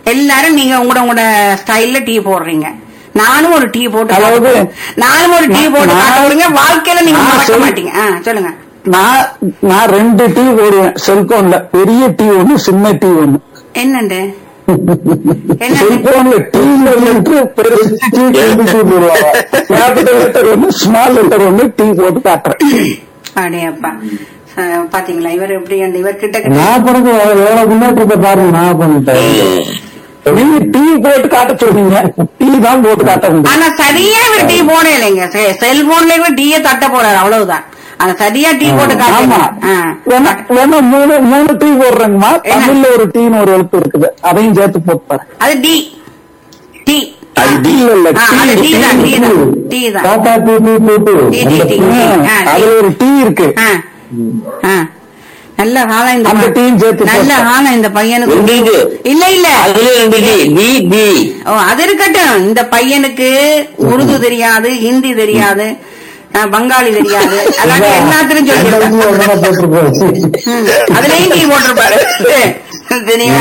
எல்லாரும் நீங்க உங்களோட உங்களோட ஸ்டைல்ல டீ போடுறீங்க நானும் ஒரு டீ போட்டு அதாவது, காட்டுறேன். நானும் ஒரு டீ போட்டு நான் காட்ட விடுங்க வாழ்க்கையில நீங்க நான் மறக்க சொல்லி- மாட்டீங்க ஆ, சொல்லுங்க நான் நான் ரெண்டு டீ போடுவேன் செல்போன்ல பெரிய டீ ஒண்ணு சின்ன டீ ஒண்ணு என்னண்டு என்ன செல்போன்ல டீ லெட்டர் பெருசு டீ ரெண்டு டீ போடுவாங்க கேபிட்டல் லெட்டர் ஒண்ணு ஸ்மால் லெட்டர் ஒண்ணு டீ போட்டு காட்டுறேன் அடேப்பா அஹ், பாத்தீங்களா இவர் எப்படி அந்த இவர் கிட்ட கிட்ட நான் பிறகு எவ்வளவு முன்னேற்றத்தை பாருங்க நான் பண்ணிட்டேன் நீங்க டீ போட்டு காட்ட சொல்றீங்க டீ தான் போட்டு காட்ட முடியும் ஆனா சரியா இவர் டீ போட இல்லைங்க செல்போன்ல இவர் டீய தட்ட போறாரு அவ்வளவுதான் ஆனா சரியா டீ போட்டு ஆமா காட்டுங்க ஆ. வேணா வேணா மூணு மூணு டீ போடுறேங்கம்மா என்ன? தமிழ்ல ஒரு டீன்னு ஒரு எழுத்து இருக்குது அதையும் சேர்த்து போட்டு அது டி டி அது டீ இல்ல ஆ, அது டீ தான், டீ தான், டீ தான். டாடா T T T T T, T, T, T. ஆ, டீ. அதுல ஒரு டீ இருக்கு ஆ. ஆ. நல்ல காலம் இந்த அந்த ப- டீயும் சேர்த்து நல்ல போட்டு. காலம் இந்த பையனுக்கு ரெண்டு இது. இல்ல இல்ல அதுல ரெண்டு டி டி டி ஓ அது இருக்கட்டும் இந்த பையனுக்கு உருது தெரியாது ஹிந்தி தெரியாது ஆ, பங்காளி தெரியாது அல்லாட்டி எல்லாத்திலும் சொல்லியிருக்காங்க ம், அதுலயும் டீ போட்டிருப்பாரு தெரியுமா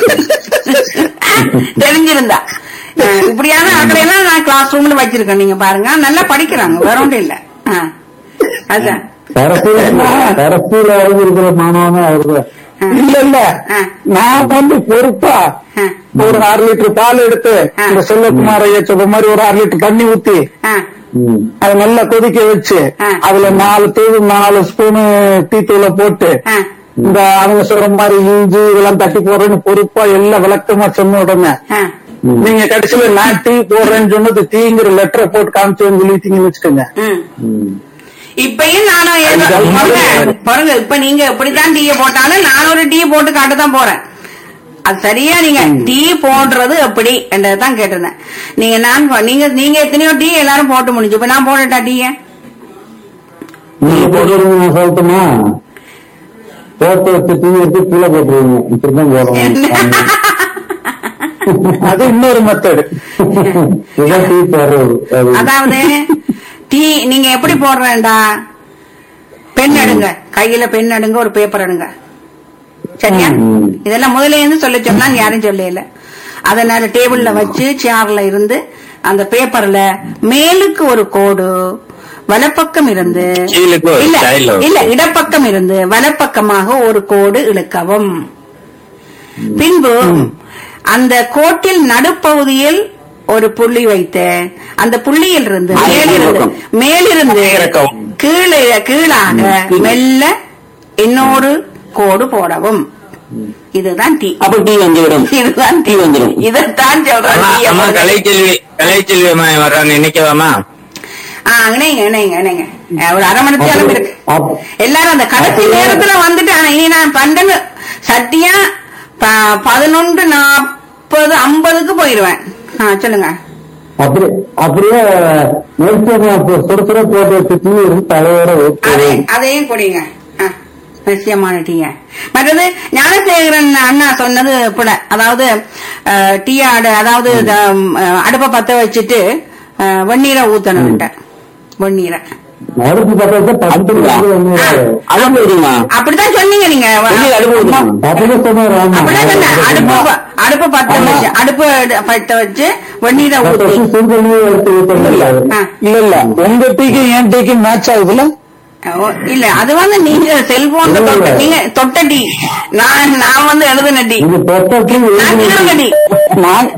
தெரிஞ்சிருந்தா அஹ், இப்படியான ஆட்களை எல்லாம் நான் கிளாஸ் ரூம்ல வச்சிருக்கேன் நீங்க பாருங்க நல்லா படிக்கிறாங்க வேற ஒன்றும் இல்ல அஹ், அதான் தரப்பில இருக்கிற மாணவன் அவருக்கு இல்ல இல்ல ஆ. நான் வந்து பொறுப்பா ஆ. ஒரு அரை லிட்டர் பால் எடுத்து ஆ. இந்த செல்லக்குமார் ஐயா சொல்ற மாதிரி ஒரு அரை லிட்டர் தண்ணி ஊத்தி அஹ், அதை நல்லா கொதிக்க வச்சு ஆ. அதுல நாலு தூள் நாலு ஸ்பூனு டீ தூளை போட்டு அஹ், இந்த அவங்க சொல்ற மாதிரி இஞ்சி இதெல்லாம் தட்டி போடுறேன்னு பொறுப்பா எல்லாம் விளக்கமா சொன்ன உடனே அஹ். நீங்க கடைசியில நான் டீ போடுறேன்னு சொன்னது டீங்கிற லெட்டரை போட்டு காமிச்சேன்னு சொல்லிட்டீங்கன்னு வச்சுக்கோங்க ம். இப்பயும் நானும் ஏதோ- அதுதான் பாருங்க, பாருங்க இப்ப நீங்க எப்படித்தான் டீயை போட்டாலும் நான் ஒரு டீ போட்டு காட்டத்தான் போறேன் அது சரியா நீங்க டீ போடுறது எப்படி என்றதான் கேட்டிருந்தேன் நீங்க நான் போ- நீங்க நீங்க எத்தனையோ டீ எல்லாரும் போட்டு முடிஞ்சு இப்ப நான் போடட்டா டீய நீங்க போடுறீங்க நான் சொல்லட்டுமா போட்டு வச்சு டீ எடுத்து கீழே போட்டுருவீங்க இப்படிதான் போடணும் அது இன்னொரு மெத்தடு இதான் டீ போடுறது அது. அதாவது டீ நீங்க எப்படி போடுறேன்டா பென் எடுங்க கையில பென் எடுங்க ஒரு பேப்பர் எடுங்க சரியா ம். இதெல்லாம் முதல்ல இருந்து சொல்ல சொன்னாங்க யாரும் சொல்லல அதனால டேபிள்ல வச்சு சேர்ல இருந்து அந்த பேப்பர்ல மேலுக்கு ஒரு கோடு வலப்பக்கம் இருந்து கீழுக்கு ஒரு இல்ல side ல ஒரு இல்ல கோடு. இடப்பக்கம் இருந்து வலப்பக்கமாக ஒரு கோடு இழுக்கவும் பின்பு அந்த கோட்டில் நடுப்பகுதியில் ஒரு புள்ளி வைத்து அந்த புள்ளியில் இருந்து அது மேலிருந்து இறக்கம். மேலிருந்து இறக்கம். கீழே கீழாக மெல்ல இன்னொரு கோடு போடவும் இதுதான் டீ அப்ப டீ வந்துவிடும் இதுதான் டீ டீ வந்துடும் இதைத்தான் சொல்றேன் அம்மா, டீயை அம்மா போடுங்க. கலைச்செல்வி கலைச்செல்வி அம்மா வர்றாங்க நினைக்கவாமா ஆ, இணைங்க இணைங்க இணைங்க அஹ், ஒரு அரை மணி நேரம் இருக்கு அப்ப- எல்லாரும் அந்த கடைசி அப்ப- நேரத்துல வந்துட்டு ஆனா இனி நான் பன்னெண்டு சத்தியா ப- பதினொன்று நாற்பது ஐம்பதுக்கு போயிருவேன் ஆ, சொல்லுங்க அப்படி அப்படியே நெருக்கமா சுட சுட போட்டு வச்சு டீ எடுத்து தலையோட அதே ஊற்றி அதையும் குடிங்க ஆ, நிச்சயமான டீய மற்றது ஞானசேகரன் அண்ணா சொன்னது கூட அதாவது அஹ், டீ ஆடு அதாவது இந்த, அஹ், அடுப்பை பத்த வச்சுட்டு அஹ், வெந்நீரை ஊத்தணும் வெந்நீரை அடுப்பு பக்கத்துல பத்து அதான் தெரியுமா அப்படித்தான் சொன்னீங்க நீங்க வெளியே அடுப்பு ஊத்தணும். அப்படியே சொன்னாரு ஆமா. அப்படிதான் சொன்னேன் அடுப்பு ப- அடுப்பு பத்த வச்சு அடுப்பு எடு- பத்த வச்சு வெந்நீரை பத்து ஊத்தி வருஷம் சுடுதண்ணியே எடுத்து ஊத்தணும். ஆ. இல்ல இல்ல உங்க டீக்கு என் டீக்கு மேட்ச் ஆகுதுல ஓ, இல்ல அது வந்து நீங்க செல்போன்ல இல்ல, தொட்ட இல்ல. நீங்க தொட்ட டீ நான் நான் வந்து எழுதுன டீ இது பொட்டக்கு நான் கீறுன டீ நான்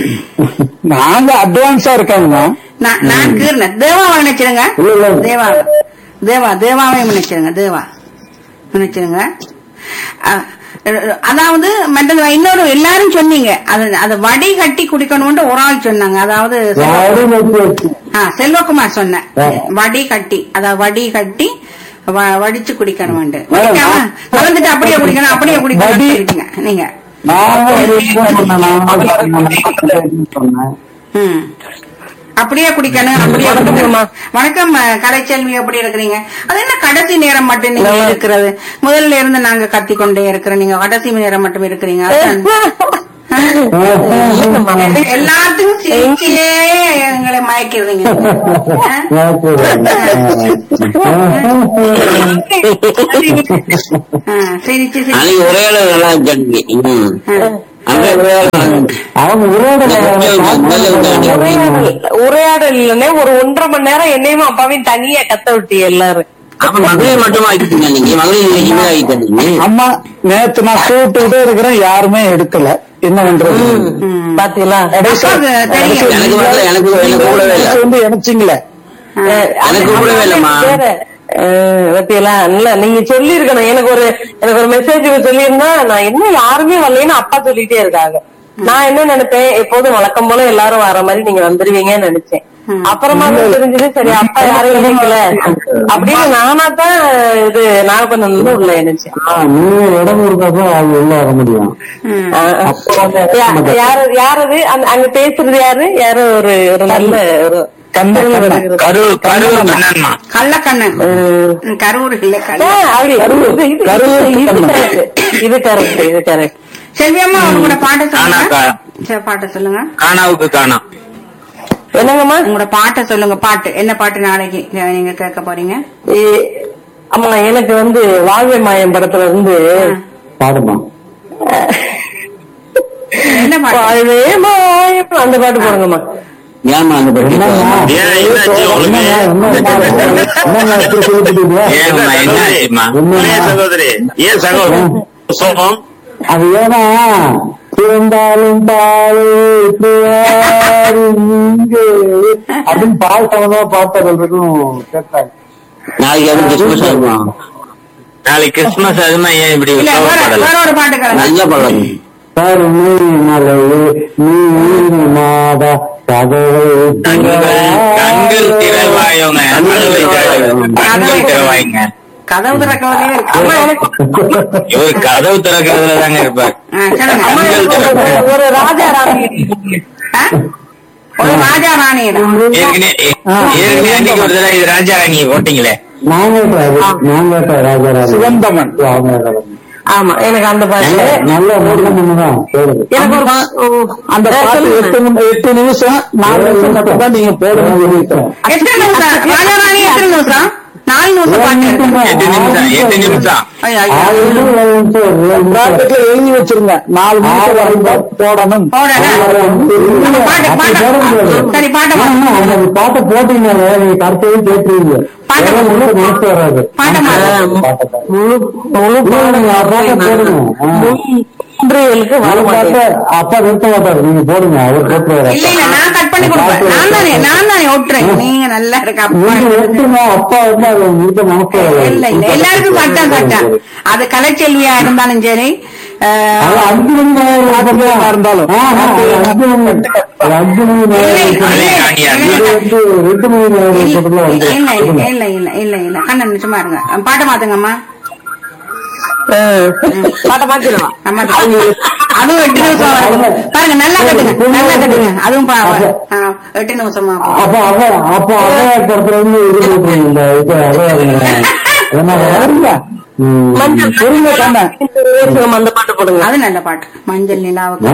நாங்க அட்வான்ஸா இருக்காங்க நான் நான் கீர்ன தேவாவை நினைச்சிருங்க இல்ல, இல்ல. தேவா தேவா தேவாவை நினைச்சிருங்க தேவா நினைச்சிருங்க அ- அதாவது மற்றது இன்னொரு எல்லாரும் சொன்னீங்க அது அதை வடி கட்டி குடிக்கணும்னு ஒரு ஆள் சொன்னாங்க அதாவது யாரும் வச்சு வச்சு ஆ, செல்வகுமார் சொன்னேன் ஆ. வடி கட்டி அதாவது வடி கட்டி வ- வடிச்சு குடிக்கணும் மேடம், கலந்துட்டு அப்படியே குடிக்கணும் அப்படியே குடிக்கணும் வடி- சொல்லிட்டீங்க நீங்க நாங்க ஒரு இதுதான் பண்ணோம். நாங்க சொன்னேன் ம். அப்படியே குடிக்கணும் அப்படியே குடிக்கணும் வணக்கம் அஹ், கலைச்செல்வி எப்படி இருக்கிறீங்க அது என்ன கடைசி நேரம் மட்டும் நீங்க இருக்கிறது முதல்ல இருந்து நாங்க கத்தி கொண்டே இருக்கிறோம் நீங்க கடைசி நேரம் மட்டும் இருக்கிறீங்க அதான். எல்லாத்துக்கும் சிரிச்சிலே எங்களை மயக்கிறீங்க ஆ, சிரிச்சு சிரிச்சு அன்னைக்கு ஒரே அளவு நல்லா இருந்துச்சு ம். ஆ. அவங்க உரையாடல உரையாடல் உரையாடல் இல்லைன்னே ஒரு ஒன்றரை மணி நேரம் என்னையும் அப்பாவையும் தனியா கத்த விட்டு எல்லாரும் அப்ப மகளிர் மட்டும் ஆகிட்டீங்க நீங்க மகளிர் இனிமே ஆகிட்டீங்க அம்மா நேத்து நான் கூப்பிட்டுட்டே இருக்கிறேன் யாருமே எடுக்கல என்ன பண்றது பாத்தீங்களா கடைசி- அப்பாவுக்கு தெரியும். கடைசி எனக்கு வரல, எனக்கு எனக்கு கூடவே இல்ல. வந்து இணைச்சிங்களே அஹ் எனக்கு கூடவே இல்லம்மா. வேற. அஹ் பாத்தீங்களா இல்ல நீங்க சொல்லி இருக்கணும் எனக்கு ஒரு எனக்கு ஒரு மெசேஜ் சொல்லியிருந்தா நான் என்ன யாருமே வரலைன்னு அப்பா சொல்லிட்டே இருக்காங்க நான் என்ன நினைப்பேன் எப்போதும் வழக்கம் போல எல்லாரும் வர மாதிரி நீங்க வந்துருவீங்கன்னு நினைச்சேன் அப்புறமா தான் தெரிஞ்சது சரி அப்பா யாரும் நினைக்கல அப்படின்னு நானா தான் இது நாகப்பட்டினம் உள்ள நினைச்சேன் நீங்க இடம் இருக்கப்போ அவங்க உள்ள வர முடியும் யா- யாரு யாரது அந்த- அங்க பேசுறது யாரு யாரு ஒரு ஒரு நல்ல ஒரு கண்ணன் கண்ணன். கரூர் கரூர் கண்ணன்மா கள்ளக்கண்ணன் ம், கரூர் இல்ல ஆ, கண்ணன் அப்படி இது- இது- கருவு- இது கருவு. correct. இது கரெக்ட் இது கரெக்ட் செல்வியம்மா உங்களோட பாட்டை சொல்லுங்க ஆனாக்கா. சரி, பாட்டை சொல்லுங்க காணாவுக்கு காணா என்னங்கம்மா உங்களோட பாட்டை சொல்லுங்க பாட்டு என்ன பாட்டு நாளைக்கு நீங்க கேட்க போறீங்க ஏ- ஆமா எனக்கு வந்து வாழ்வை மாயம் படத்துல இருந்து பாடுமா என்ன பாட்டு வாழ்வே மாயம் அந்த பாட்டு போடுங்கம்மா ஏமா அந்த பட்டி ஏன் என்னாச்சு உங்களுக்கு என்னங்க இப்படி சொல்லிட்டீங்க? ஏம்மா என்னாச்சுமா ஏன் சகோதரி ஏன் சகோதரி சோகம் அது ஏன்னா பிறந்தாலும் பாலை பிறந்தாரு இங்கே அப்படின்னு பால் சம்பந்தமா பாட்டவர்களுக்கும் கேட்டாங்க நாளைக்கு அது கிறிஸ்துமஸ் ஆகுமா நாளைக்கு கிறிஸ்துமஸ் அதுமா ஏன் இப்படி இல்ல வேற சோகப்படல வேற ஒரு பாட்டு கலங்க நல்ல படம் கருணை மலையே நீ மாதா கதவை கண்கள் கண்கள் திறவாயோங்க கண்கள் திறவாயுங்க கதவு திறக்கிறதே இருக்கு அம்மா எனக்கு இவர் கதவு திறக்கிறதுல தாங்க இருப்பார் ஆ, சொல்லுங்க அம்மா, எனக்கு ஒரு- ஒரு ராஜா ராணி ஆ? ஒரு ராஜா ராணி ஏற்கனவே ஏற்கனவே அன்னைக்கு ஒரு தடவை இது ராஜா நீங்க போட்டீங்களே நாங்க நாங்க ராஜா சிவந்தமன் ஆமா எனக்கு அந்த பாட்டு நல்ல முருகன் தான் போடுது எனக்கு ஒரு பா- ஓ, அந்த ஆ, பாட்டு சொல்லுங்க. எட்டு நிமி- எட்டு நிமிஷம் நாலு நிமிஷம் மட்டும் தான் நீங்க போடணும் சொல்லியிருக்கேன் எத்தனை நிமிஷம் ராஜா ராணி எத்தனை நிமிஷம் நாலு நிமிஷம் பாட்டு எட்டு நிமிஷம் எட்டு நிமிஷம் ஐயோ, ஐயோ. பிராக்கெட்ல எழுதி வச்சிருங்க நாலு நிமிஷம் வரைக்கும் போடணும் போடணும். நம்ம பாட்டு, அப்படி பாட்டு. போட முடியாது. சரி, பாட்டை ஆமா, பாடு. ஆமா, அந்த பாட்டை போட்டீங்கன்னா நீங்க கருத்தையும் கேட்டுருவீங்க பாட்டை வேற பாடு. ஒண்ணும் மனசு வராது பாட்டை பாடு. பாட்டை பாடு. முழு முழு இல்ல, நீங்க ஆ பாட்டை போடுங்க ஆ. மூன்றுகளுக்கு வர அந்த மாட்டேன் பாட்டை அப்பா நிறுத்த மாட்டாரு நீங்க போடுங்க அவர் போட்டுருவாரு இல்ல இல்ல நான் கட் பண்ணி கொடுப்பேன் நான் தானே நான் தானே ஒட்டுறேன் நீங்க நல்லா இருக்க அப்பா நீங்க எடுத்துங்க அப்பா வந்து அதை நிறுத்த மனசு வராது. இல்ல இல்ல எல்லாருக்கும் சட்டம் சட்டம் அது கலைச்செல்வியா இருந்தாலும் சரி அஹ், அது அஞ்சு மணி நேரம் லாபமா இருந்தாலும் ஆ, ஆ, அது அஞ்சு மணி அது அஞ்சு மணி நேரம் இல்லை, இருக்குது. இல்லை, இது வந்து ரெண்டு மணி நேரம் இல்ல வந்து இல்ல இல்ல இல்ல இல்ல இல்ல இல்ல கண்ணன் சும்மா இருங்க பாட்டை மாத்துங்கம்மா பாட்டை மாத்திடலாம் அம்மா, அதுவும் எட்டு நிமிஷம் வரும். பாருங்க நல்லா கட்டுங்க நல்லா கட்டுங்க அதுவும் பா- ஆ, எட்டு நிமிஷமா அப்ப அவ அப்ப அவையா படத்துல இருந்து இது போட்டுருங்க இப்ப அவையா என்ன வருங்க மஞ்சள் புரியுங்க கண்ண பேசுங்க, அந்த பாட்டு போடுங்க அது நல்ல பாட்டு மஞ்சள் நிலாவுக்கு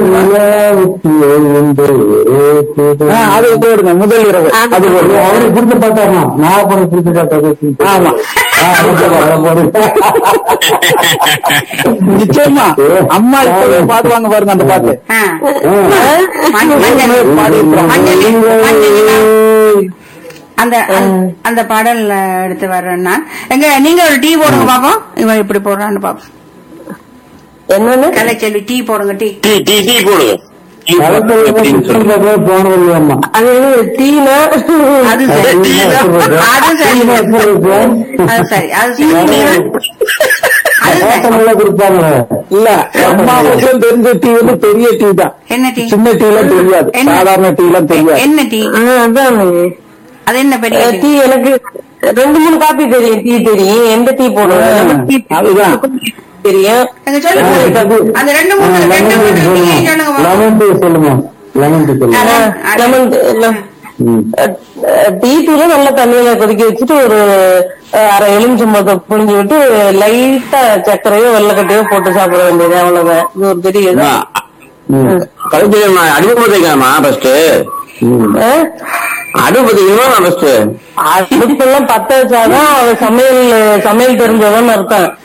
அது போடுங்க முதல் இரவு அது போடுங்க அவருக்கு பிடிச்ச பாட்டாமா நான் படம் பிடிச்ச பாட்டா ஆமா ஆ, அது போடுங்க, அதை போடுங்க. நிச்சயமா அம்மா இப்ப பாடுவாங்க பாருங்க அந்த பாட்டு ஆ. மஞ்சள் மஞ்சள் மஞ்சள் மஞ்சள் நிலா. அந்த அந்த- அந்த பாடல் அஹ், எடுத்து வர்றேன்னா எங்க நீங்க ஒரு டீ போடுங்க பாப்போம் இவன் இப்படி போடுறான்னு பாப்போம் என்னன்னு கலைச்செல்வி டீ போடுங்க டீ டீ டீ டீ போடுங்க டீ போடுங்க. எப்படின்னு சொல்லுங்க. போனது அம்மா அது டீனா அது சரி அது சரி அது சரி அது சரி அது சரி ஹோட்டல்ல கொடுப்பாங்க இல்ல அம்மாவுக்கும் தெரிஞ்ச டீ வந்து பெரிய டீ தான் என்ன டீ சின்ன டீ எல்லாம் தெரியாது என்ன? சாதாரண டீ எல்லாம் தெரியாது என்ன டீ அதான் அது என்ன பெரிய டீ டீ எனக்கு ரெண்டு மூணு காப்பி தெரியும் டீ தெரியும் எந்த டீ போடுவேன் டீ அதுதான். தெரியும் எங்க சொல்லுங்க அந்த ரெண்டு மூணு ரெண்டு மூணு டீ சொல்லுங்க பாப்போம். லெமன் டீ சொல்லுங்க லெமன் டீ சொல்லுங்க அது- லெமன் ம். டீ தூள நல்ல தண்ணியில கொதிக்க வச்சுட்டு ஒரு அஹ், அரை எலுமிச்சம்பழத்தை புழிஞ்சு விட்டு லைட்டா சர்க்கரையோ வெள்ளக்கட்டையோ போட்டு சாப்பிட வேண்டியது அவ்வளவுதான் இது ஒரு பெரிய இது. ம். கழுத்து அடுப்பு பத்திக்கலாமா ஃபர்ஸ்ட் ம். அஹ், அடுப்பு பத்திக்கணுமா ஃபர்ஸ்ட் அடுப்பெல்லாம் பத்த வச்சாதான் அவ சமையல் சமையல் தெரிஞ்சவன் அர்த்தம்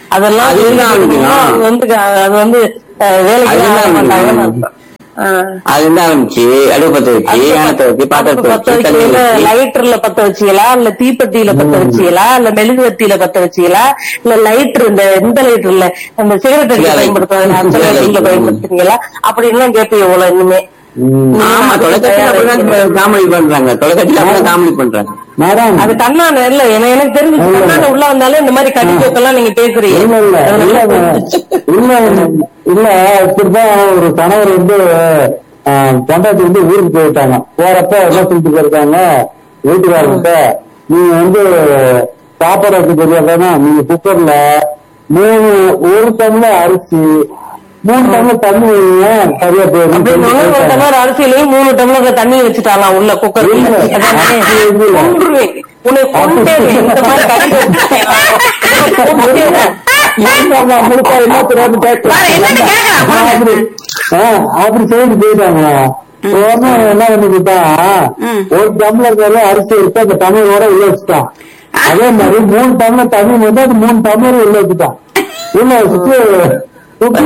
அதெல்லாம் அது என்ன ஆரம்பிக்கும்? அது வந்து அது வந்து அஹ், வேலைக்கு அது என்ன ஆக மாட்டாங்கன்னு ஆரம்பிக்கும்? அர்த்தம். ஆஹ். அது என்ன ஆரம்பிச்சு அடுப்பு பத்த வச்சு யானத்தை வச்சு பாத்திரத்தை பத்த வச்சு தண்ணி வைக்கல வச்சு லைட்டர்ல பத்த வச்சீங்களா இல்ல தீப்பெட்டியில பத்த வச்சீங்களா இல்ல மெழுகுவர்த்தியில பத்த வச்சீங்களா இல்ல லைட்டர் இந்த இந்த லைட்டர்ல அந்த சிகரெட் அடிக்க சிகரெட். பயன்படுத்துவாங்க அந்த சிகரெட். லைட்டர்ல பயன்படுத்துறீங்களா அப்படின்னு கேட்பீங்க இவ்வளவு இனிமே ஆமா தொலைக்காட்சியில அப்படிதான் காமெடி பண்றாங்க தொலைக்காட்சியில அப்படிதான் காமெடி பண்றாங்க மேடம் அது கண்ணான இல்ல எனக்கு எனக்கு தெரிஞ்சு கண்ணான உள்ள வந்தாலே இந்த மாதிரி கடி ஜோக்கெல்லாம் நீங்க பேசுறீங்க இல்ல இல்ல இல்ல இல்ல இல்ல இப்படிதான் ஒரு கணவர் வந்து ஆஹ், பொண்டாட்டி வந்து ஊருக்கு போயிட்டாங்க போறப்ப என்ன சொல்லிட்டு போயிருக்காங்க வீட்டுக்காரர்கிட்ட நீங்க வந்து சாப்பாடு வைக்க தெரியாதானா நீங்க குக்கர்ல மூணு ஒரு டம்ளர் அரிசி மூணு டம்ளர் தண்ணி வைங்க சரியா போயிடும் அப்படி மூணு ஒரு டம்ளர் அரிசியிலையும் மூணு டம்ளர் தண்ணி வச்சுட்டாலாம் உள்ள குக்கர் இல்ல. அப்படி இல்ல. கொன்றுவேன் உன்னை கொண்டே இந்த மாதிரி கடி கொண்டேன். முழுக்கா என்ன தெரியாது வேற என்னன்னு கேட்கலாம், அப்படி ஆ, அப்படி சொல்லிட்டு போயிட்டாங்க உடனே என்ன பண்ணிக்கிட்டான் ம். ஒரு டம்ளர் மேல அரிசி எடுத்து அந்த டம்ளரோட உள்ள வச்சுட்டான் அதே மாதிரி மூணு டம்ளர் தண்ணி வந்து அது மூணு டம்ளர் உள்ள வச்சுட்டான் உள்ள வச்சுட்டு உப்பு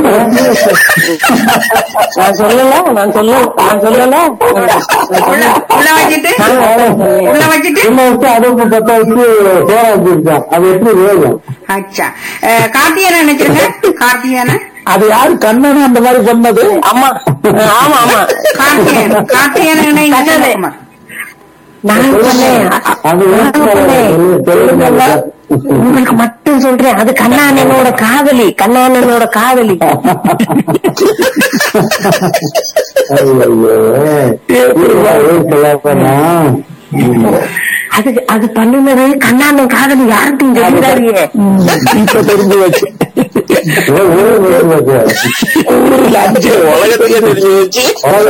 நான் சொல்லல நான் சொல்ல நான் சொல்லல உள்ள உள்ள வச்சுட்டு உள்ள வச்சுட்டு உள்ள வச்சு அடுப்பு பத்த வச்சு சோற வச்சிருக்கான் அது எப்படி வேகும் அச்சா அஹ், கார்த்திகேயனை நினைச்சிருங்க கார்த்திகேயனை அது யாரு கண்ணன் அந்த மாதிரி சொன்னது அம்மா ஆமா ஆமா கார்த்திகேயன் கார்த்திகேயனை நினைங்க செல்வகுமார். நான் சொன்னேன் அது நான் சொன்னேன். சொல்லுங்க உங்களுக்கு மட்டும் சொல்றேன் அது கண்ணாண்ணனோட காதலி கண்ணாண்ணனோட காதலி அது அது பண்ணுனது கண்ணாண்ணன் காதலி யாருக்கும் தெரியாதீங்க இப்ப தெரிஞ்சு வச்சு உலகத்துக்கே தெரிஞ்சு வச்சு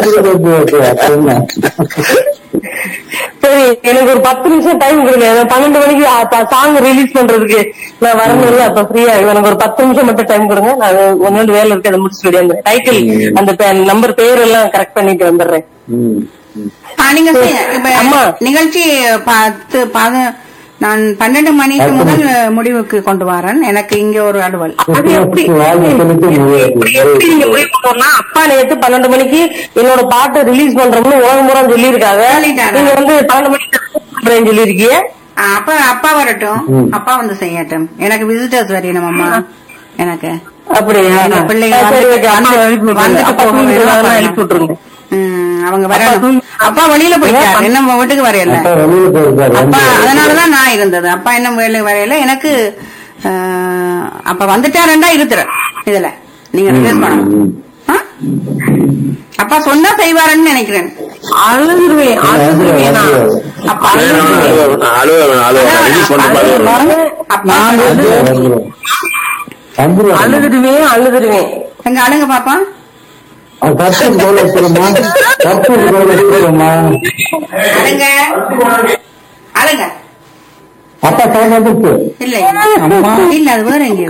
சரி எனக்கு ஒரு பத்து நிமிஷம் டைம் கொடுங்க எனக்கு பன்னெண்டு மணிக்கு சாங் ரிலீஸ் பண்றதுக்கு நான் வரணும்ல அப்ப ஃப்ரீயா எனக்கு ஒரு பத்து நிமிஷம் மட்டும் டைம் கொடுங்க நான் ஒன்னு ரெண்டு வேலை இருக்கு அதை முடிச்சுட்டு வந்துடுறேன் டைட்டில் அந்த நம்பர் பேர் எல்லாம் கரெக்ட் பண்ணிட்டு வந்துடுறேன் ஆ, நீங்க செய்யுங்க. இப்ப அம்மா. நிகழ்ச்சி பத்து பத- நான் பன்னெண்டு மணிக்கு முதல் முடிவுக்கு கொண்டு வரேன் எனக்கு இங்க ஒரு அலுவல் அது எப்படி எப்படி எப்படி நீங்க முடிவு பண்ணோம்னா அப்பா நேத்து பன்னெண்டு மணிக்கு என்னோட பாட்டு ரிலீஸ் பண்றோம்னு உலகம் பூரா சொல்லியிருக்காங்க சொல்லிட்டாரா? நீங்க வந்து பன்னெண்டு மணிக்கு பண்றேன்னு சொல்லியிருக்கீங்க ஆ, அப்ப அப்பா வரட்டும் அப்பா வந்து செய்யட்டும் எனக்கு விசிட்டர்ஸ் வரையணும் அம்மா எனக்கு அப்படியா எங்க பிள்ளைங்க சரி, வந்து- okay. அப்பா எழுப்பி விட்டுருங்க. வந்துட்டு அப்பா போகணும். தூங்கி அதெல்லாம் எழுப்பி விட்டுருங்க ம், அவங்க வரணும் அப்பா வெளியில போயிட்டாரு என்ன வீட்டுக்கு வரையல வெளியில போயிருக்காரு அப்பா அதனாலதான் நான் இருந்தது அப்பா என்ன வேலை வரையில எனக்கு ஆஹ், அப்ப வந்துட்டாருண்டா இருக்கிற இதுல நீங்க ரிலீஸ் பண்ணணும் ஆ? அப்பா சொன்னா செய்வாருன்னு நினைக்கிறேன் அழுதுருவேன் அழுதுருவேன் நான். அப்பா அலுவலகம் அலுவலகம் ரிலீஸ் பண்ண பாருங்க அப்பா வந்துருவாங்க அழுதுருவேன் அழுதுருவேன் எங்க அழுங்க பாப்பா கஷ்டம் கோல வச்சிருமா கஷ்டம் கோல வச்சிருமா அழுங்க அழுங்க அப்பா டைம் வந்துச்சு இல்ல இல்ல அது வேற எங்க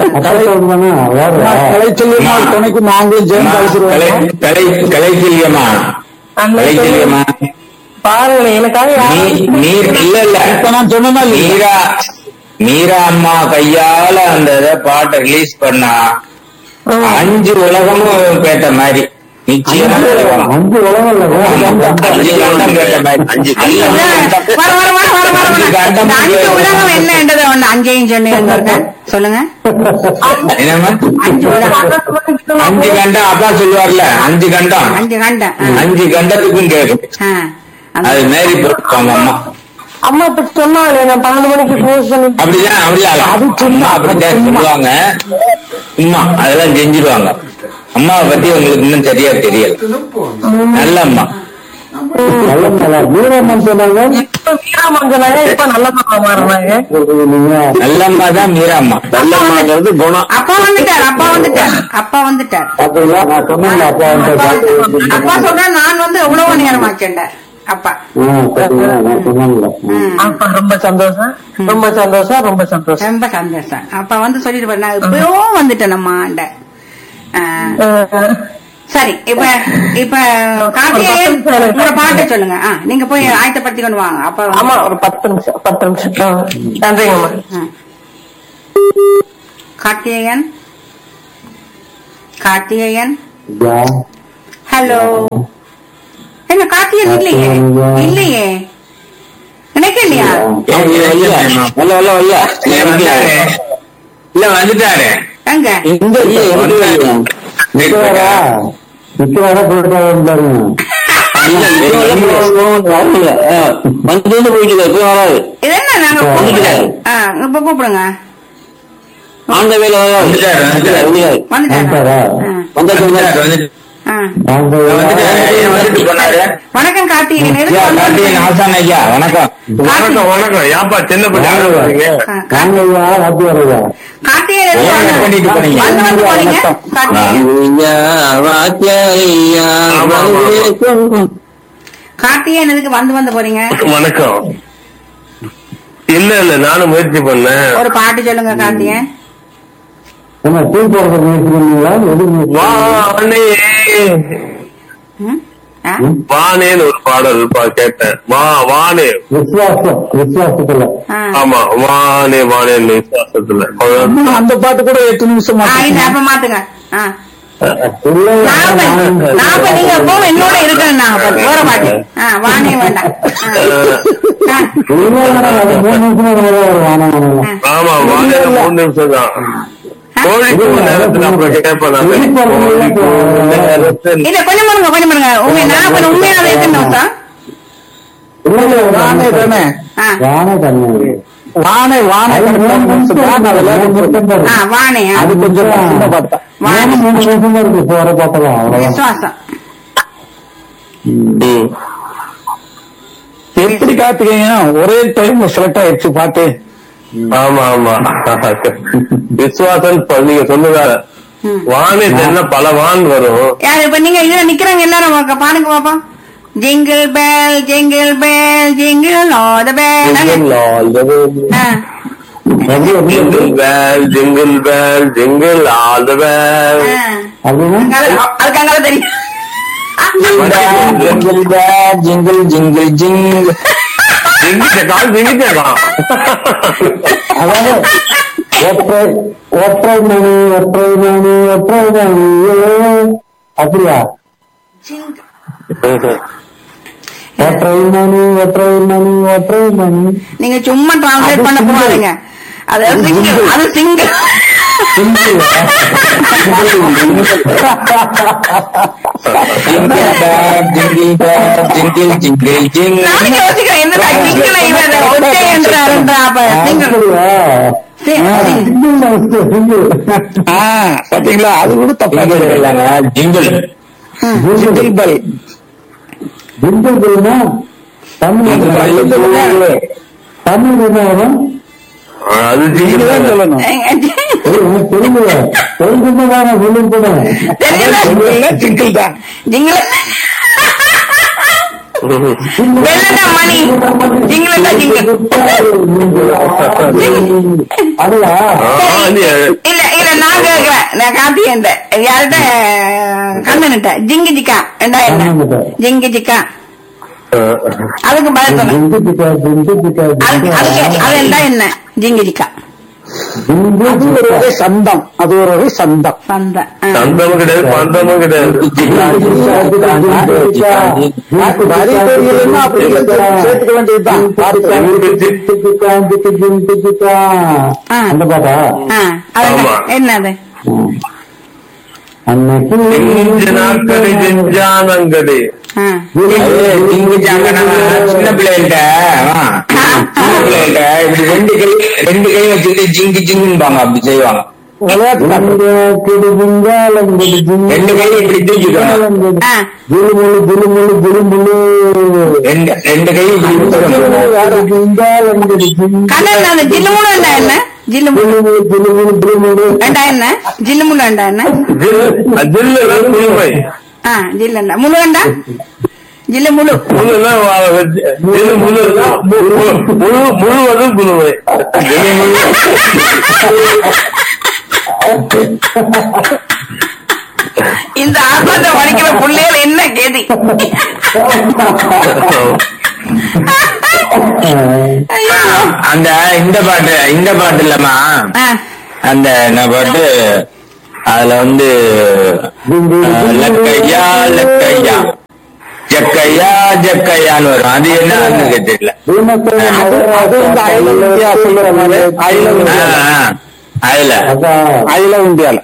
கலைச்செல்விமா துணைக்கு நாங்களும் சேர்ந்து அழைச்சிருவோம் கலை கலை செல்வியம்மா கலை செல்வியம்மா பாருங்க எனக்காக நீ யாரும் நீர் இல்ல இல்ல இப்ப நான் சொன்னா மீரா மீரா அம்மா கையால அந்த இதை பாட்டை ரிலீஸ் பண்ணா அஞ்சு உலகமும் கேட்ட மாதிரி நிச்சயமா உலகம். அஞ்சு உலகம் இல்ல அஞ்சு கண்டம் கேட்ட மாதிரி அஞ்சு இல்ல, வர, வர, வர, வர, வர, வர. இந்த அஞ்சு உலகம் என்னன்றது ஒண்ணு அஞ்சையும் சொன்னீங்க சொல்லுங்க என்னம்மா அஞ்சு உலகம் அஞ்சு கண்டம் அப்பா சொல்லுவார்ல அஞ்சு கண்டம் அஞ்சு கண்டம் அஞ்சு கண்டத்துக்கும் கேட்கும் ஆ. அந்த- அது மாரி போட்டுப்பாங்க அம்மா அம்மா இப்ப சொன்னாங்களே நான் பன்னெண்டு மணிக்கு க்ளோஸ் பண்ணி அப்படிதான் அப்படிதான் அம்மா அப்படிதான் சொல்லுவாங்க சும்மா அதெல்லாம் செஞ்சிருவாங்க அம்மாவை பத்தி உங்களுக்கு இன்னும் சரியா தெரியல நல்ல அம்மா நல்ல நல்லா வீரம்மன் சொன்னாங்க இப்ப வீராமன் சொன்னாங்க இப்ப நல்ல மாமா மாறினாங்க நீங்க நல்ல அம்மா தான் மீரா அம்மா நல்ல அம்மாங்கிறது குணம் அப்பா வந்துட்டார் அப்பா வந்துட்டார் அப்பா வந்துட்டார் பாத்தீங்களா நான் சொன்னேன் அப்பா வந்து அப்பா சொல்ற நான் வந்து எவ்வளவு நேரம் ஆச்சுண்டார் அப்பா பாத்தீங்களா நான் சொன்னேன்ல ம். அப்பா ரொம்ப சந்தோஷம் ரொம்ப சந்தோஷம் ரொம்ப சந்தோஷம் ரொம்ப சந்தோஷம் அப்பா வந்து சொல்லிட்டு போற நான் இப்பயோ வந்துட்டேன் அம்மாண்ட அஹ், சரி இப்ப இப்ப கார்த்திகேயன் உங்களோட பாட்டை சொல்லுங்க ஆ, நீங்க போய் ஆயத்தப்படுத்தி கொண்டு வாங்க அப்பா ஆமா ஒரு பத்து நிமிஷம் பத்து நிமிஷம் ஆ, நன்றிங்கம்மா ம். கார்த்திகேயன் கார்த்திகேயன் யா ஹலோ என்ன கார்த்திகேயன் இல்லையே இல்லையே எனக்கு இல்லையா வரல வரல வரல வந்துட்டாரு. இல்ல வந்துட்டாரு எங்க இந்த இல்ல எனக்கு வரல நிக்கவாரா நிக்கவாரா போயிட்டு பாருங்க வந்து போயிட்டு எப்பயும் வராது இது என்ன நாங்க கூப்பிடுங்க ஆ, இப்ப கூப்பிடுங்க அந்த வேலை வந்துட்டாரு, வந்துட்டாரு. வந்துட்டாரா ஆ, வந்தாச்சு வந்துட்டாரு, வந்துட்டாரு. ஆ. வந்துட்டாரு. ஏன் வந்துட்டு போனாரு வணக்கம் கார்த்திகேயன் எதுக்கு ஐயா, வந்தீங்க? கார்த்திகேயன் ஆசான் ஐயா வணக்கம் வணக்கம் வணக்கம் ஏப்பா சின்ன பையன் ஆ, கா- வாங்கய்யா ஹாப்பி வரையா கார்த்திகேயன் எதுக்கு ஏன் வந்தீங்க? பண்ணிட்டு போனீங்க? வந்து வந்து போனீங்க கார்த்திகேயன் கார்த்திகேயன் எதுக்கு வந்து வந்து போறீங்க வணக்கம் இல்ல இல்ல நானும் முயற்சி பண்ணேன் ஒரு பாட்டு சொல்லுங்க கார்த்திகேயன் என்ன டீ போடுறது முயற்சி பண்ணீங்களா எது முயற்சி வானே ம்? ஆ? வானேன்னு ஒரு பாடல் பா கேட்டேன் வா வானே விசுவாசம் விசுவாசத்துல ஆ. ஆமா வானே வானேன்னு விசுவாசத்துல அந்த பாட்டு கூட எட்டு நிமிஷம் ஆ, இந்த அப்ப மாத்துங்க ஆ. இல்ல நான் இப்ப- நான் இப்ப நீங்க எப்பவும் என்னோட இருக்கணும் நான் அப்ப வேற பாட்டு ஆ, வானே வேண்டாம் ஆ. ஆ. இல்ல அது மூணு நிமிஷம் வரும் வானம் வானம் ஆமா வானே மூணு நிமிஷம் தான் கோழிக்கு ஒரு நேரத்துல அப்புறம் கேட்பேன் நானு. கோழிக்கு ஒரு நேரத்தில் இல்ல கொஞ்சம் பாருங்க கொஞ்சம் பாருங்க உண்மை நான் இப்ப உண்மையாவே எத்தனை நிமிஷம் வானே தானே ஆ. வானே தானே வானே வானே ஆ, வானே ஆ. அது கொஞ்சம் சின்ன பாட்டு வானே மூணு நிமிஷம் தான் இருக்கு போற பாட்டெல்லாம் அவ்வளவுதான் விசுவாசம் ம். எப்படி காத்துக்கீங்க ஒரே டைம் செலக்ட் ஆயிடுச்சு பாட்டு ஆமா ஆமா விசுவாசன் ப- நீங்க சொன்னதா ம். வானே என்ன பல வான் வரும் யார் இப்ப நீங்க இதுல நிக்கிறாங்க எல்லாரும் வாங்க, பாருங்க பாப்போம் jingle bell jingle bell jingle all the bell jingle all the jingle bell jingle bell jingle all the bell அப்படின்னா அதுக்காக தெரியும் ஜிங்கிள் ஜிங்கிள் ஜிங்கிள் ஜிங்கிட்டேக்கான் ஜிங்கிட்டேக்கான் அதாவது ஒற்றை ஒற்றை மணி ஒற்றை மணி ஒற்றை மணி அப்படியா ஒற்றை மணி ஒற்றை மணி ஒற்றை மணி நீங்க சும்மா டிரான்ஸ்லேட் பண்ண போகாதீங்க அது சிங்கிள் அது single jingle jingle jingle jingle நான் யோசிக்கிறேன் என்னடா சிங்கிள் இவன் ஒற்றை என்றாருன்றா அப்ப சிங்கிள் பாத்தீங்களா அது கூட தப்பா ஜிங்கிள் இல்லைங்க ஜிங்கிள் ஜிங்கிள் பல் ஜிங்கிள் பல்னா தமிழ் தமிழ் என்ன வரும் அது ஜிங்கிள் தான் சொல்லணும் தெலுங்கு தெலுங்கு தானே சொல்லிருக்கேன் ஜிங்கிள் தான் ஜிங்கிள் வெள்ளடா மணி ஜிங்கிள் தான் ஜிங்கிள் அதுல இல்ல இல்ல நான் கேக்குறேன் நான் கார்த்திகேயன் யார்கிட்ட கண்ணன்ட்ட ஜிங்கி ஜிக்கா என்றா என்ன கண்ணன்கிட்ட. ஜிங்கி ஜிக்கா அதுக்கு பதில் சொல்லுங்க ஜிங்கு ஜிக்கா ஜிங்கு ஜிக்கா அதுக்கு அதுக்கு அது என்றா என்ன ஜிங்கி ஜிக்கா அது ஒரு வகை சந்தம் அது ஒரு வகை சந்தம் சந்த ஆ. சந்தமும் கிடையாது பந்தமும் கிடையாது சேர்த்துக்க வேண்டியதுதான் அந்த பாட்டா ஆ, அது என்ன? ஆமா. என்னது அன்னைக்கு ஜிஞ்சினாக்கடி ஜிஞ்சானங்கடி ஆ. ஜிங்கு ஜாங்கனா சின்ன பிள்ளைகிட்ட சின்ன பிள்ளைகிட்ட இப்படி ரெண்டு கை ரெண்டு கை வச்சுட்டு ஜிங்கு ஜிங்குன்னு அப்படி செய்வாங்க ரெண்டு கை இப்படி தூக்கிக்கணும் ஆ. ஜிலுமுழு ஜிலுமுழு ஜிலுமுழு ரெண்டு ரெண்டு கை இப்படி தூக்கணும். கண்ணன் அந்த ஜில்லுமுடு என்றா என்ன ஜில்லுமுடு என்றா என்ன ஜில்லுமுடு என்றா என்ன ஜில்லுனா குளுமை ஆ ஜில்லுண்டா முழு என்றா ஜில்லு முழு முழுனா ஜில்லு முழுனா முழு முழுவதும் குளுமை ஜில்லு முழு இந்த ஆசாந்த படிக்கிற பிள்ளைகள் என்ன கேதி ஐயோ. அந்த இந்த பாட்டு இந்த பாட்டு இல்லம்மா ஆ. அந்த என்ன பாட்டு அதுல வந்து அஹ், லக்கையா லக்கையா ஜக்கையா ஜக்கையான்னு வரும் அது என்ன தெரியல அது வந்து அயல இந்தியா சொல்லுற மாதிரி அயல ஆ, இந்தியா ஆ. அதுல அதான் அயல இந்தியால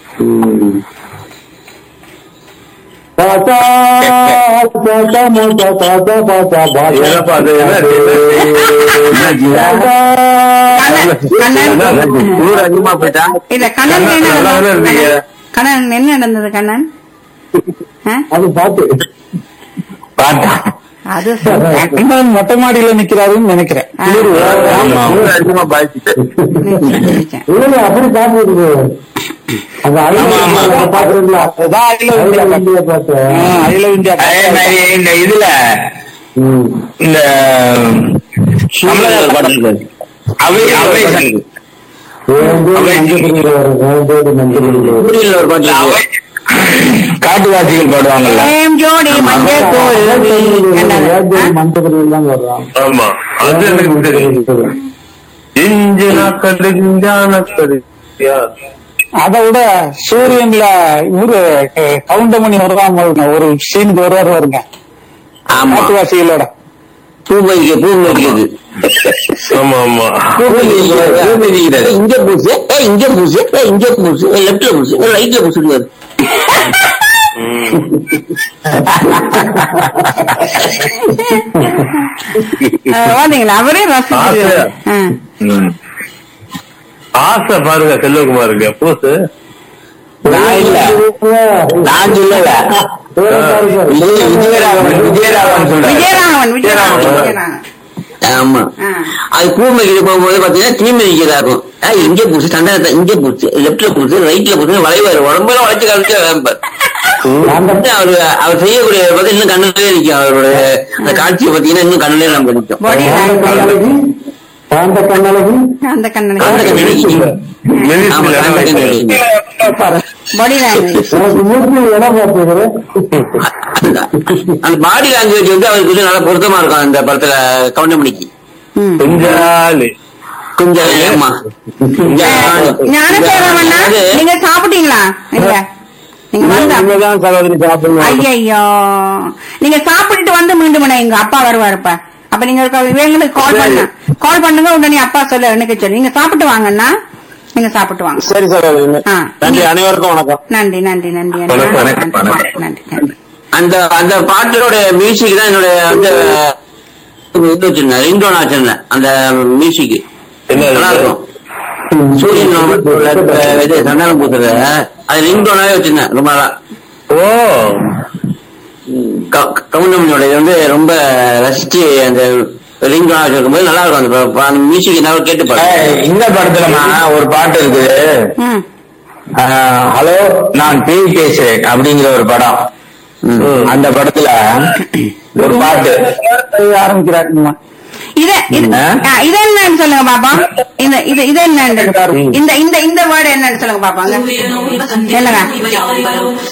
பாத்தா பாத்தா மோட்டா பாத்தா பாத்தா என்னப்பா அது என்ன கண்ணன் கண்ணன் ஊர் அதிகமா போயிட்டா இல்ல கண்ணன் என்ன நல்லா தானே இருந்தீங்க. நடந்தது? கண்ணன் என்ன நடந்தது கண்ணன் ஆ? அது பாட்டு பார்த்தா அது சரி. கண்ணன் மொட்டை மாடியில நிக்கிறாருன்னு நினைக்கிறேன் ஆ. ஆமா ஊர் அதிகமா பாதிச்சுட்டு நிச்சயம். இல்ல அப்படி பாட்டு இருக்கு அது அயல ஆமா, ஆமா. இந்தியா பாக்குறீங்களா அதுதான் அயல இந்தியா பாட்டு அயல இந்தியா அதே மாதிரி இந்த இதுல இந்த கமலஹாசன் படத்துல அவை அவை சங்கு புரியல ஒரு பாட்டுல அவை காட்டுவாசிகள் பாடுவாங்கல்ல ஏம் ஜோடி மஞ்சள் கோழி என்னது? ஆ? மஞ்சள் தான் வர்றான் ஆமா அது எனக்கு தெரியும் இஞ்சு நாக்கது இஞ்சா நாக்கது அதை விட சூரியன்ல இவரு அஹ், கவுண்டமணி வருவாங்க பாருங்க, ஒரு சீனுக்கு வருவார் வருங்க ஆமா காட்டுவாசிகளோட பூ வைக்க பூ வைக்கிறது ஆமா ஆமா பூ மிதிக்கிறது இங்க பூசு ஏ இங்க பூசு ஏ இங்க பூசு லெப்ட்ல பூசு ரைட்ல பூசுடுவாரு ஆ, பாத்தீங்களா அவரே ரசிச்சு ஆசையா? ஆசை பாருங்க செல்வகுமாருக்கு பூசு நான் இல்ல நான் சொல்லல விஜயராகவன் விஜயராகவன் சொல்றேன் விஜயராகவன் விஜயராகவன் விஜயராகவன் ஆமா ஆ. அது பூ மிதிக்க போகும்போது பாத்தீங்கன்னா தீ மிதிக்கிறதா இருக்கும் ஆ, இங்க பூசு சண்டை இங்க பூசு லெப்ட்ல பூசு ரைட்ல பூசு வளைவாரு உடம்புல வளைச்சு காமிச்சு வேம்பார் அவரு அவர் செய்யக்கூடிய பார்த்து இன்னும் கண்ணுலயே நிக்கும் அவரோட அந்த காட்சியை பாத்தீங்கன்னா இன்னும் கண்ணுலயே நம்ம நிக்கும் பாடி லாங்குவேஜ் காந்த கண்ணழகி அந்த அந்த கண்ணன் கண்ணு ஆமா, அந்த கண்ணு. பாடி லாங்குவேஜ் எனக்கு மூர்த்தி இடம் பார்த்துக்கிறது அந்த பாடி லாங்குவேஜ் வந்து அவருக்கு வந்து நல்லா பொருத்தமா இருக்கும் அந்த படத்துல கவுண்டமணிக்கு ம். குஞ்சாலி கொஞ்சம் ஆமா ஞானசேகரமண்ணா அது நீங்க சாப்பிட்டீங்களா இல்ல நீங்க வந்தா இனிமேதான் சகோதரி சாப்பிடணும் ஐயோ நீங்க சாப்பிட்டுட்டு வந்து மீண்டும் என்ன எங்க அப்பா வருவாருப்பா அப்ப நீங்க இருக்க இவங்களுக்கு கால் பண்ண கால் பண்ணுங்க உடனே அப்பா சொல்ல எனக்கு சொல்லு நீங்க சாப்பிட்டு வாங்கண்ணா நீங்க சாப்பிட்டு வாங்க சரி சகோதரி ஆ. நன்றி அனைவருக்கும் வணக்கம் நன்றி நன்றி நன்றி நன்றி வணக்கம், நன்றி, வணக்கம். நன்றி நன்றி நன்றி அந்த அந்த பாட்டோட மியூசிக் தான் என்னுடைய அந்த இது வச்சிருந்தேன் ரிங்டோன் வச்சிருந்தேன் அந்த மியூசிக் என்ன நல்லா இருக்கும் சூரியன் உள்ள இந்த இது சந்தானம் பூத்துறது அது ரிங்டோனாவே வச்சிருந்தேன் ரொம்ப நாளா ஓ க- கவுண்டமணியோட இது வந்து ரொம்ப ரசிச்சு அந்த ரிங்டோனா வச்சிருக்கும் போது நல்லா இருக்கும் அந்த ப- அந்த மியூசிக் என்ன கேட்டு பாருங்க இந்த படத்துலமா ஒரு பாட்டு இருக்குது ம் ஆஹ், ஹலோ நான் பேய் பேசுறேன் அப்படிங்கிற ஒரு படம் அந்த படத்துல ஒரு பாட்டு ஆரம்பிக்கிறாருமா இத இது ஆ? ஆ, இது என்னன்னு சொல்லுங்க பாப்பா இந்த இது இது என்னன்னு இந்த இந்த இந்த வேர்டு என்னன்னு சொல்லுங்க பாப்பாங்க என்னங்க